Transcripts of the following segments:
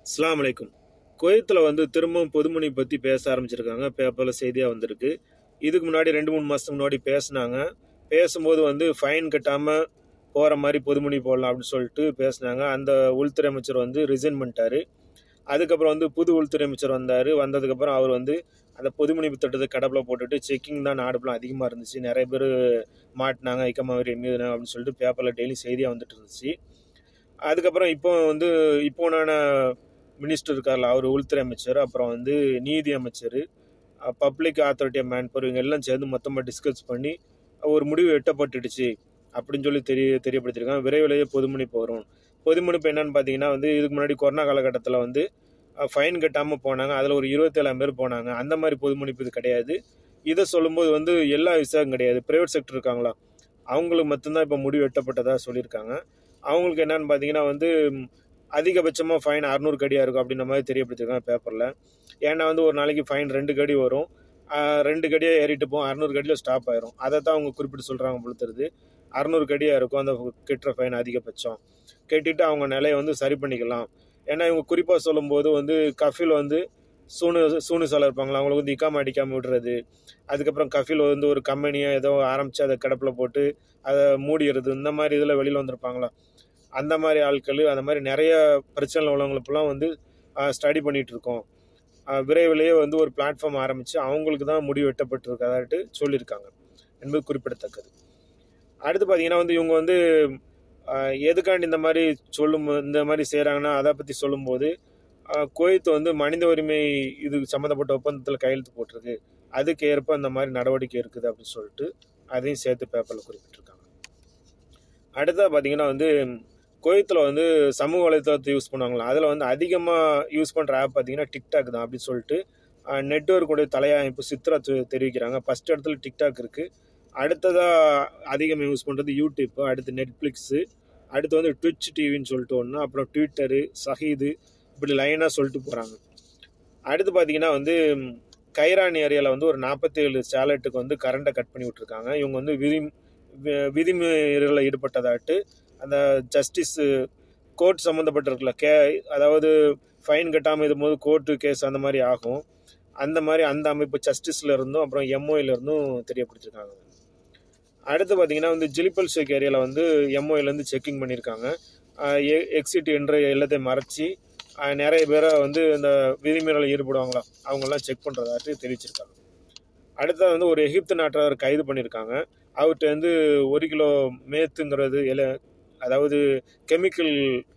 அஸ்ஸலாமு அலைக்கும் குவைத்தில் வந்து திரும்பவும் பொதுமொழி பற்றி பேச ஆரம்பிச்சிருக்காங்க பேப்பரில் செய்தியாக வந்திருக்கு இதுக்கு முன்னாடி ரெண்டு மூணு மாதத்துக்கு முன்னாடி பேசுனாங்க பேசும்போது வந்து ஃபைன் கட்டாமல் போகிற மாதிரி பொதுமொழி போடலாம் அப்படின்னு சொல்லிட்டு பேசுனாங்க அந்த உள்துறை அமைச்சர் வந்து ரிசைன் பண்ணிட்டாரு அதுக்கப்புறம் வந்து புது உள்துறை அமைச்சர் வந்தார் வந்ததுக்கப்புறம் அவர் வந்து அந்த பொதுமொழி திட்டத்தை கடப்பில் போட்டுட்டு செக்கிங் தான் நாடுபுலம் அதிகமாக இருந்துச்சு நிறைய பேர் மாட்டினாங்க ஐக்கமாவரி மீதுனா அப்படின்னு சொல்லிட்டு பேப்பரில் டெய்லி செய்தியாக வந்துட்டு இருந்துச்சு அதுக்கப்புறம் இப்போ வந்து இப்போனான மினிஸ்டர் இருக்கார்ல அவர் உள்துறை அமைச்சர் அப்புறம் வந்து நீதி அமைச்சர் பப்ளிக் அத்தாரிட்டி ஆஃப் மேன் இவங்க எல்லாம் சேர்ந்து மொத்தமாக டிஸ்கஸ் பண்ணி ஒரு முடிவு எட்டப்பட்டுடுச்சு அப்படின்னு சொல்லி தெரிய தெரியப்படுத்திருக்காங்க விரைவிலேயே பொதுமொழிப்பு வரும் பொதுமொழிப்பு என்னன்னு பார்த்தீங்கன்னா வந்து இதுக்கு முன்னாடி கொரோனா காலகட்டத்தில் வந்து ஃபைன் கட்டாமல் போனாங்க அதில் ஒரு இருபத்தேழாம் பேர் போனாங்க அந்த மாதிரி பொதுமொழிப்பு இது கிடையாது இதை சொல்லும்போது வந்து எல்லா விசாகம் கிடையாது ப்ரைவேட் செக்டர் இருக்காங்களா அவங்களுக்கு மட்டும்தான் இப்போ முடிவு எட்டப்பட்டதாக சொல்லியிருக்காங்க அவங்களுக்கு என்னன்னு பார்த்தீங்கன்னா வந்து அதிகபட்சமாக ஃபைன் அறநூறு கடியாக இருக்கும் அப்படின்ற மாதிரி தெரியப்படுத்திருக்காங்க பேப்பரில் ஏன்னா வந்து ஒரு நாளைக்கு ஃபைன் ரெண்டு கடி வரும் ஆஹ் ரெண்டு கடியாக ஏறிட்டு போகும் அறநூறு கடியில் ஸ்டாப் ஆயிரும் அதை தான் அவங்க குறிப்பிட்டு சொல்கிறாங்க பொழுத்துறது அறநூறு கடியாக இருக்கும் அந்த கெட்டுற ஃபைன் அதிகபட்சம் கட்டிட்டு அவங்க நிலையை வந்து சரி பண்ணிக்கலாம் ஏன்னா இவங்க குறிப்பாக சொல்லும்போது வந்து கஃபில் வந்து சூனு சூனு சாலை இருப்பாங்களா அவங்களுக்கு வந்து இக்காம அடிக்காமல் விடுறது அதுக்கப்புறம் கஃபில் வந்து ஒரு கம்பெனியை ஏதோ ஆரம்பித்து அதை கிடப்பில் போட்டு அதை மூடிடுறது இந்த மாதிரி இதில் வெளியில் வந்திருப்பாங்களா அந்த மாதிரி ஆட்கள் அந்த மாதிரி நிறைய பிரச்சனை உள்ளவங்களுக்கெல்லாம் வந்து ஸ்டடி பண்ணிகிட்டு இருக்கோம் ஆஹ் விரைவிலேயே வந்து ஒரு பிளாட்ஃபார்ம் ஆரம்பித்து அவங்களுக்கு தான் முடிவு வெட்டப்பட்டிருக்கதாட்டு சொல்லியிருக்காங்க என்பது குறிப்பிடத்தக்கது அடுத்து பார்த்தீங்கன்னா வந்து இவங்க வந்து ஆஹ் எதுக்காண்டி இந்த மாதிரி சொல்லும் இந்த மாதிரி செய்கிறாங்கன்னா அதை பற்றி சொல்லும்போது ஆஹ் குவைத் வந்து மனித உரிமை இது சம்மந்தப்பட்ட ஒப்பந்தத்தில் கையெழுத்து போட்டிருக்கு அதுக்கு ஏற்ப அந்த மாதிரி நடவடிக்கை இருக்குது அப்படின்னு சொல்லிட்டு அதையும் சேர்த்து பேப்பரில் குறிப்பிட்டிருக்காங்க அடுத்தது பார்த்தீங்கன்னா வந்து குவைத்தில் வந்து சமூக வலைத்தளத்தை யூஸ் பண்ணுவாங்களா அதில் வந்து அதிகமாக யூஸ் பண்ணுற ஆப் பார்த்தீங்கன்னா டிக்டாக் தான் அப்படின்னு சொல்லிட்டு நெட்ஒர்க்குடைய தலையமைப்பு சித்ரா தெ- தெரிவிக்கிறாங்க ஃபஸ்ட் இடத்துல டிக்டாக் இருக்குது அடுத்ததாக அதிகமாக யூஸ் பண்ணுறது யூடியூப் அடுத்து நெட்ஃப்ளிக்ஸு அடுத்து வந்து ட்விட்ச் டிவின்னு சொல்லிட்டு ஒன்று அப்புறம் ட்விட்டரு சஹீது இப்படி லைனாக சொல்லிட்டு போகிறாங்க அடுத்து பார்த்தீங்கன்னா வந்து ம், கைரான் ஏரியாவில் வந்து ஒரு நாற்பத்தேழு சேலட்டுக்கு வந்து கரண்ட்டை கட் பண்ணி விட்ருக்காங்க இவங்க வந்து விதி வி- விதிமீறலில் ஈடுபட்டதாட்டு அந்த ஜஸ்டிஸ் கோர்ட் சம்மந்தப்பட்டிருக்குல்ல கே அதாவது ஃபைன் கட்டாமல் இருக்கும்போது கோர்ட்டு கேஸ் அந்த மாதிரி ஆகும் அந்த மாதிரி அந்த அமைப்பு ஜஸ்டிஸில் இருந்தும் அப்புறம் எம்ஓயில் இருந்தும் தெரியப்படுத்திருக்காங்க அடுத்து பார்த்தீங்கன்னா வந்து ஜிலிப்பல் ஷேக் ஏரியாவில் வந்து எம்ஓயிலேருந்து செக்கிங் பண்ணியிருக்காங்க எக்ஸிட் என்ற எல்லாத்தையும் மறைச்சி ஆஹ் நிறைய பேரை வந்து இந்த விதிமீறலில் ஈடுபடுவாங்களா அவங்கெல்லாம் செக் பண்ணுறதாட்டு தெரிவிச்சிருக்காங்க அடுத்தது வந்து ஒரு எகிப்து நாட்டவர் கைது பண்ணியிருக்காங்க அவர்கிட்ட வந்து ஒரு கிலோ மேத்துங்கிறது இல அதாவது கெமிக்கல்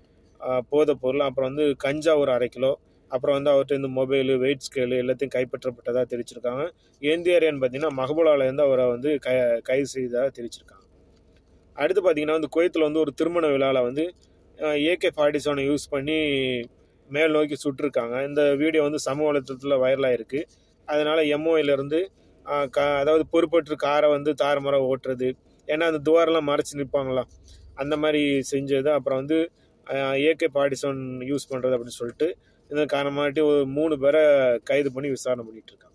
போதைப் பொருள் அப்புறம் வந்து கஞ்சா ஒரு அரை கிலோ அப்புறம் வந்து அவர்கிட்ட இருந்து மொபைலு வெயிட் ஸ்கேலு எல்லாத்தையும் கைப்பற்றப்பட்டதாக தெரிவிச்சிருக்காங்க எந்த ஏரியான்னு பார்த்தீங்கன்னா மகபூலாலேருந்து அவரை வந்து கை கைது செய்ததாக தெரிவிச்சிருக்காங்க அடுத்து பார்த்தீங்கன்னா வந்து குவைத்தில் வந்து ஒரு திருமண விழாவில் வந்து ஏகே ஃபார்ட்டி செவனை யூஸ் பண்ணி மேல் நோக்கி சுட்டிருக்காங்க இந்த வீடியோ வந்து சமூக வலைத்தளத்தில் வைரலாக இருக்குது அதனால் எம்ஓயிலேருந்து க அதாவது பொறுப்பற்று காரை வந்து தாறுமாறாக ஓட்டுறது ஏன்னா அந்த துவாரெல்லாம் மறைச்சி நிற்பாங்களாம் அந்த மாதிரி செஞ்சது அப்புறம் வந்து ஏகே ஃபார்ட்டி செவன் யூஸ் பண்ணுறது அப்படின்னு சொல்லிட்டு இதன் காரணமாட்டி ஒரு மூணு பேரை கைது பண்ணி விசாரணை பண்ணிட்டு இருக்காங்க